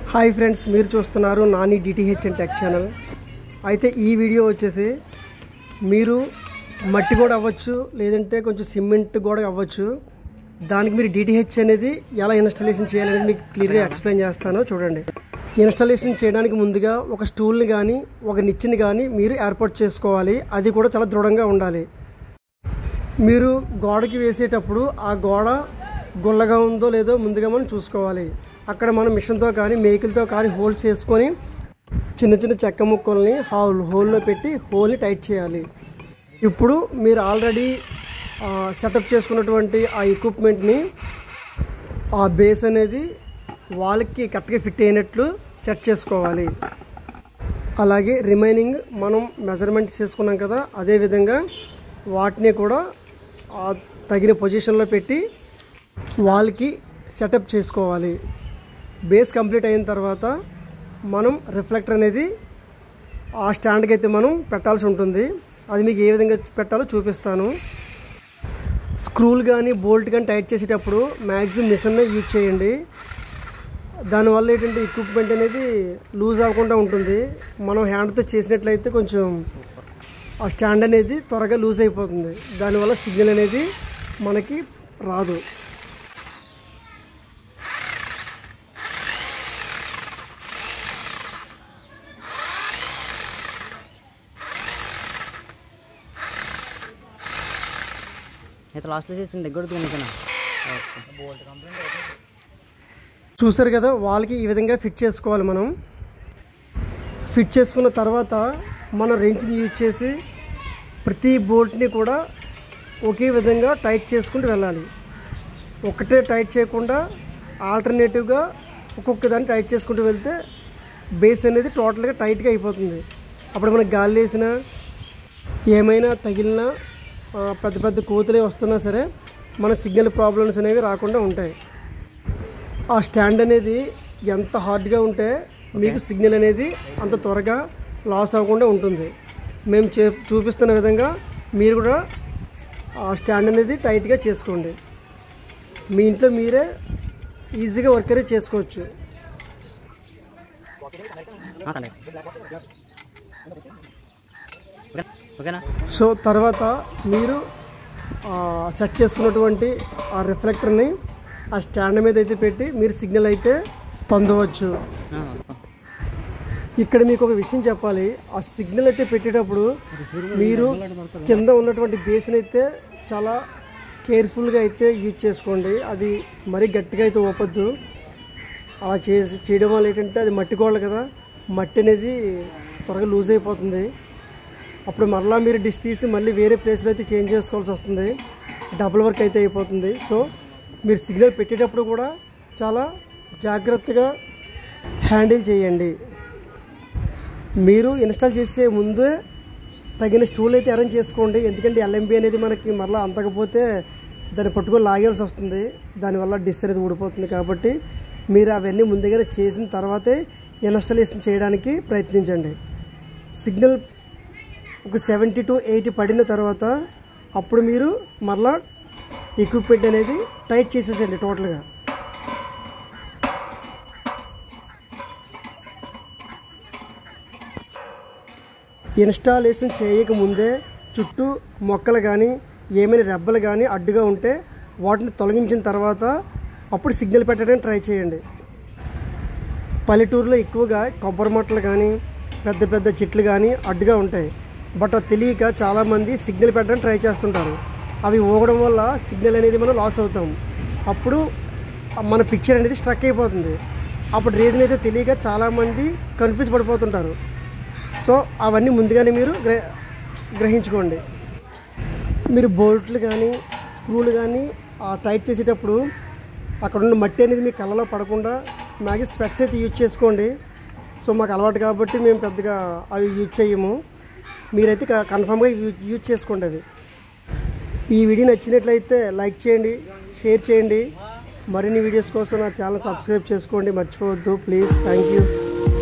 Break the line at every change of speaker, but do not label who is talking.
hi friends మీరు చూస్తున్నారు Nani DTH and tech channel అయితే ఈ వీడియో వచ్చేసి మీరు మట్టి కూడా అవ్వచ్చు లేదంటే కొంచెం సిమెంట్ కూడా అవ్వచ్చు దానికి మీరు డిటిహెచ్ అనేది ఎలా ఇన్స్టాలేషన్ చేయాలనేది మీకు క్లియర్గా ఎక్స్ప్లెయిన్ చేస్తాను చూడండి ఇన్స్టాలేషన్ చేయడానికి ముందుగా ఒక స్టూల్ని కానీ ఒక నిచ్చెని కానీ మీరు ఏర్పాటు చేసుకోవాలి అది కూడా చాలా దృఢంగా ఉండాలి మీరు గోడకి వేసేటప్పుడు ఆ గోడ గుల్లగా ఉందో లేదో ముందుగా మనం చూసుకోవాలి అక్కడ మనం మిషన్తో కానీ మేకులతో కానీ హోల్స్ వేసుకొని చిన్న చిన్న చెక్క ముక్కల్ని హోల్ హోల్లో పెట్టి హోల్ని టైట్ చేయాలి ఇప్పుడు మీరు ఆల్రెడీ సెటప్ చేసుకున్నటువంటి ఆ ఎక్విప్మెంట్ని ఆ బేస్ అనేది వాళ్ళకి కరెక్ట్గా ఫిట్ అయినట్లు సెట్ చేసుకోవాలి అలాగే రిమైనింగ్ మనం మెజర్మెంట్ చేసుకున్నాం కదా అదేవిధంగా వాటిని కూడా ఆ తగిన పొజిషన్లో పెట్టి వాళ్ళకి సెటప్ చేసుకోవాలి బేస్ కంప్లీట్ అయిన తర్వాత మనం రిఫ్లెక్టర్ అనేది ఆ స్టాండ్కి అయితే మనం పెట్టాల్సి ఉంటుంది అది మీకు ఏ విధంగా పెట్టాలో చూపిస్తాను స్క్రూలు కానీ బోల్ట్ కానీ టైట్ చేసేటప్పుడు మ్యాక్సిమం మిషన్నే యూజ్ చేయండి దానివల్ల ఏంటంటే ఎక్విప్మెంట్ అనేది లూజ్ అవ్వకుండా ఉంటుంది మనం హ్యాండ్తో చేసినట్లయితే కొంచెం ఆ స్టాండ్ అనేది త్వరగా లూజ్ అయిపోతుంది దానివల్ల సిగ్నల్ అనేది మనకి రాదు
అయితే లాస్ట్లో చేసిన దగ్గర కొనుక్కున్నా
చూసారు కదా వాళ్ళకి ఈ విధంగా ఫిట్ చేసుకోవాలి మనం ఫిట్ చేసుకున్న తర్వాత మనం రెంచ్ని యూజ్ చేసి ప్రతి బోల్ట్ని కూడా ఒకే విధంగా టైట్ చేసుకుంటూ వెళ్ళాలి ఒకటే టైట్ చేయకుండా ఆల్టర్నేటివ్గా ఒక్కొక్క దాన్ని టైట్ చేసుకుంటూ వెళ్తే బేస్ అనేది టోటల్గా టైట్గా అయిపోతుంది అప్పుడు మనకి గాలి వేసినా ఏమైనా తగిలినా ఆ, పెద్ద పెద్ద కోతులే వస్తున్నా సరే మన సిగ్నల్ ప్రాబ్లమ్స్ అనేవి రాకుండా ఉంటాయి ఆ స్టాండ్ అనేది ఎంత హార్డ్గా ఉంటే మీకు సిగ్నల్ అనేది అంత త్వరగా లాస్ అవ్వకుండా ఉంటుంది మేము చే చూపిస్తున్న విధంగా మీరు కూడా ఆ స్టాండ్ అనేది టైట్గా చేసుకోండి మీ ఇంట్లో మీరే ఈజీగా వర్క్ అనేది చేసుకోవచ్చు
సరే ఓకే ఓకేనా
సో తర్వాత మీరు ఆ, సెట్ చేసుకున్నటువంటి ఆ రిఫ్లెక్టర్ని ఆ స్టాండ్ మీద అయితే పెట్టి మీరు సిగ్నల్ అయితే పొందవచ్చు
ఆ, వస్తాం
ఇక్కడ మీకు ఒక విషయం చెప్పాలి ఆ సిగ్నల్ అయితే పెట్టేటప్పుడు మీరు కింద ఉన్నటువంటి బేస్ని అయితే చాలా కేర్ఫుల్గా అయితే యూజ్ చేసుకోండి అది మరీ గట్టిగా అయితే ఓపద్దు అలా చేసి చేయడం వల్ల ఏంటంటే అది మట్టి గోడలు కదా మట్టి అనేది త్వరగా లూజ్ అయిపోతుంది అప్పుడు మరలా మీరు డిష్ తీసి మళ్ళీ వేరే ప్లేస్లో అయితే చేంజ్ చేసుకోవాల్సి వస్తుంది డబుల్ వర్క్ అయితే అయిపోతుంది సో మీరు సిగ్నల్ పెట్టేటప్పుడు కూడా చాలా జాగ్రత్తగా హ్యాండిల్ చేయండి మీరు ఇన్స్టాల్ చేసే ముందే తగిన స్టూల్ అయితే అరేంజ్ చేసుకోండి ఎందుకంటే ఎల్ఎంబి అనేది మనకి మరలా అందకపోతే దాన్ని పట్టుకొని లాగేయాల్సి వస్తుంది దానివల్ల డిస్ అనేది ఊడిపోతుంది కాబట్టి మీరు అవన్నీ ముందుగానే చేసిన తర్వాతే ఇన్స్టాలేషన్ చేయడానికి ప్రయత్నించండి సిగ్నల్ ఒక సెవెంటీ టు ఎయిటీ పడిన తర్వాత అప్పుడు మీరు మరలా ఎక్విప్మెంట్ అనేది టైట్ చేసేసండి టోటల్గా ఇన్స్టాలేషన్ చేయకముందే చుట్టూ మొక్కలు కానీ ఏమైనా రెబ్బలు కానీ అడ్డుగా ఉంటే వాటిని తొలగించిన తర్వాత అప్పుడు సిగ్నల్ పెట్టడానికి ట్రై చేయండి పల్లెటూరులో ఎక్కువగా కొబ్బరి మొట్టలు కానీ పెద్ద పెద్ద చెట్లు కానీ అడ్డుగా ఉంటాయి బట్ అది తెలియక చాలామంది సిగ్నల్ పెట్టడానికి ట్రై చేస్తుంటారు అవి ఊగడం వల్ల సిగ్నల్ అనేది మనం లాస్ అవుతాం అప్పుడు మన పిక్చర్ అనేది స్ట్రక్ అయిపోతుంది అప్పుడు రీజన్ అయితే తెలియక చాలామంది కన్ఫ్యూజ్ పడిపోతుంటారు సో అవన్నీ ముందుగానే మీరు గ్ర గ్రహించుకోండి మీరు బోల్ట్లు కానీ స్క్రూలు కానీ టైట్ చేసేటప్పుడు అక్కడ ఉన్న మట్టి అనేది మీ కళ్ళలో పడకుండా మ్యాగి స్పెక్స్ అయితే యూజ్ చేసుకోండి సో మాకు అలవాటు కాబట్టి మేము పెద్దగా అవి యూజ్ చేయము మీరైతే క- కన్ఫామ్గా యూజ్ యూజ్ చేసుకోండి అవి ఈ వీడియో నచ్చినట్లయితే లైక్ చేయండి షేర్ చేయండి మరిన్ని వీడియోస్ కోసం నా ఛానల్ సబ్స్క్రైబ్ చేసుకోండి మర్చిపోవద్దు ప్లీజ్ థ్యాంక్ యూ